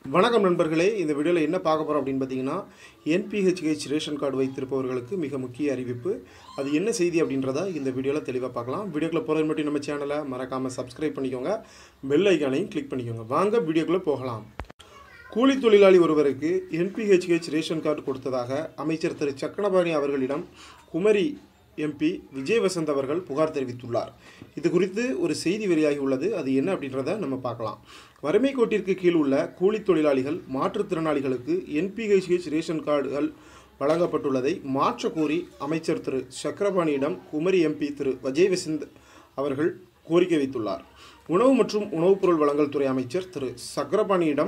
வணக்கம் நண்பர்களே இந்த வீடியோவில் என்ன பார்க்க போகிறோம் அப்படின்னு பார்த்தீங்கன்னா என்பிஹெச்ஹெச் ரேஷன் கார்டு வைத்திருப்பவர்களுக்கு மிக முக்கிய அறிவிப்பு அது என்ன செய்தி அப்படின்றத இந்த வீடியோவில் தெளிவாக பார்க்கலாம் வீடியோக்குள்ளே போகிறது மட்டும் நம்ம சேனலை மறக்காமல் சப்ஸ்கிரைப் பண்ணிக்கோங்க பெல் ஐக்கானையும் கிளிக் பண்ணிக்கோங்க வாங்க வீடியோக்குள்ளே போகலாம் கூலி தொழிலாளி ஒருவருக்கு என்பிஹெச்ஹெச் ரேஷன் கார்டு கொடுத்ததாக அமைச்சர் திரு சக்கரபாணி அவர்களிடம் குமரி எம்பி விஜய் வசந்த் அவர்கள் புகார் தெரிவித்துள்ளார் இது குறித்து ஒரு செய்தி வெளியாகி உள்ளது அது என்ன அப்படின்றத நம்ம பார்க்கலாம் வறுமை கோட்டிற்கு கீழ் உள்ள கூலி தொழிலாளிகள் மாற்றுத்திறனாளிகளுக்கு என்பிஹெச்ஹெச் ரேஷன் கார்டுகள் வழங்கப்பட்டுள்ளதை மாற்ற கோரி அமைச்சர் திரு சக்கரபாணியிடம் குமரி எம்பி திரு விஜய் வசந்த் அவர்கள் கோரிக்கை வைத்துள்ளார் உணவு மற்றும் உணவுப் பொருள் வழங்கல் துறை அமைச்சர் திரு சக்கரபாணியிடம்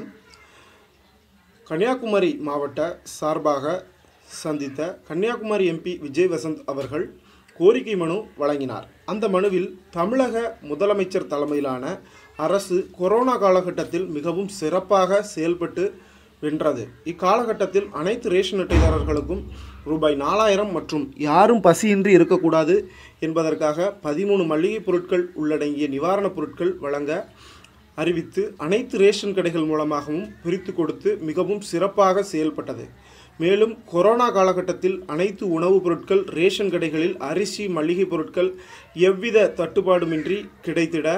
கன்னியாகுமரி மாவட்ட சார்பாக சந்தித்த கன்னியாகுமரி எம்பி விஜய் வசந்த் அவர்கள் கோரிக்கை மனு வழங்கினார் அந்த மனுவில் தமிழக முதலமைச்சர் தலைமையிலான அரசு கொரோனா காலகட்டத்தில் மிகவும் சிறப்பாக செயல்பட்டு வென்றது இக்காலகட்டத்தில் அனைத்து ரேஷன் அட்டைதாரர்களுக்கும் ரூபாய் நாலாயிரம் மற்றும் யாரும் பசியின்றி இருக்கக்கூடாது என்பதற்காக பதிமூணு மளிகைப் பொருட்கள் உள்ளடங்கிய நிவாரணப் பொருட்கள் வழங்க அறிவித்து அனைத்து ரேஷன் கடைகள் மூலமாகவும் பிரித்து கொடுத்து மிகவும் சிறப்பாக செயல்பட்டது மேலும் கொரோனா காலகட்டத்தில் அனைத்து உணவுப் பொருட்கள் ரேஷன் கடைகளில் அரிசி மளிகை பொருட்கள் எவ்வித தட்டுப்பாடுமின்றி கிடைத்திட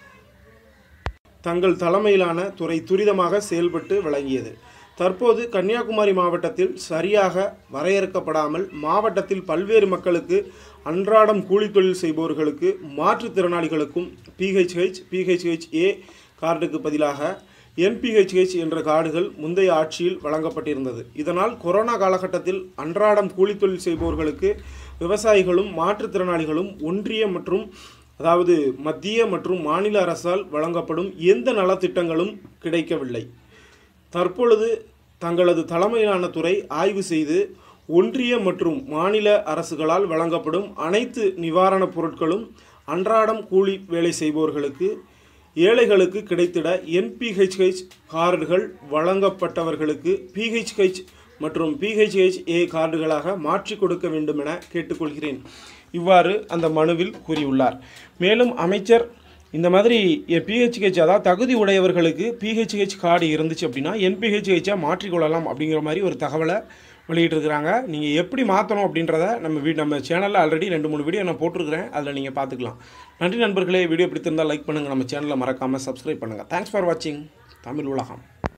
தங்கள் தலைமையிலான துறை துரிதமாக செயல்பட்டு வழங்கியது தற்போது கன்னியாகுமரி மாவட்டத்தில் சரியாக வரையறுக்கப்படாமல் மாவட்டத்தில் பல்வேறு மக்களுக்கு அன்றாடம் கூலி தொழில் செய்பவர்களுக்கு மாற்றுத்திறனாளிகளுக்கும் பிஹெச்ஹெச் பிஹெச்ஹெச் ஏ கார்டுக்கு பதிலாக என்பிஹெச்ஹெச் என்ற கார்டுகள் முந்தைய ஆட்சியில் வழங்கப்பட்டிருந்தது இதனால் கொரோனா காலகட்டத்தில் அன்றாடம் கூலி தொழில் செய்பவர்களுக்கு விவசாயிகளும் மாற்றுத்திறனாளிகளும் ஒன்றிய மற்றும் அதாவது மத்திய மற்றும் மாநில அரசால் வழங்கப்படும் எந்த நலத்திட்டங்களும் கிடைக்கவில்லை தற்பொழுது தங்களது தலைமையிலான துறை ஆய்வு செய்து ஒன்றிய மற்றும் மாநில அரசுகளால் வழங்கப்படும் அனைத்து நிவாரணப் பொருட்களும் அன்றாடம் கூலி வேலை செய்பவர்களுக்கு ஏழைகளுக்கு கிடைத்திட என்பிஹெச்ஹெச் கார்டுகள் வழங்கப்பட்டவர்களுக்கு பிஹெச்ஹெச் மற்றும் பிஹெச்ஹெச் ஏ கார்டுகளாக மாற்றி கொடுக்க வேண்டும் என கேட்டுக்கொள்கிறேன் இவ்வாறு அந்த மனுவில் கூறியுள்ளார் மேலும் அமைச்சர் இந்த மாதிரி பிஹெச்ஹெச் அதாவது தகுதி உடையவர்களுக்கு பிஹெச்ஹெச் கார்டு இருந்துச்சு அப்படின்னா என்பிஹெச்ஹெச்சாக மாற்றிக்கொள்ளலாம் அப்படிங்கிற மாதிரி ஒரு தகவலை வெளியிட்டிருக்கிறாங்க நீங்கள் எப்படி மாற்றணும் அப்படின்றத நம்ம வீ நம்ம சேனலில் ஆல்ரெடி ரெண்டு மூணு வீடியோ நான் போட்டிருக்கிறேன் அதில் நீங்கள் பார்த்துக்கலாம் நன்றி நண்பர்களே வீடியோ பிடித்திருந்தால் லைக் பண்ணுங்கள் நம்ம சேனலை மறக்காமல் சப்ஸ்கிரைப் பண்ணுங்கள் தேங்க்ஸ் ஃபார் வாட்சிங் தமிழ் உலகம்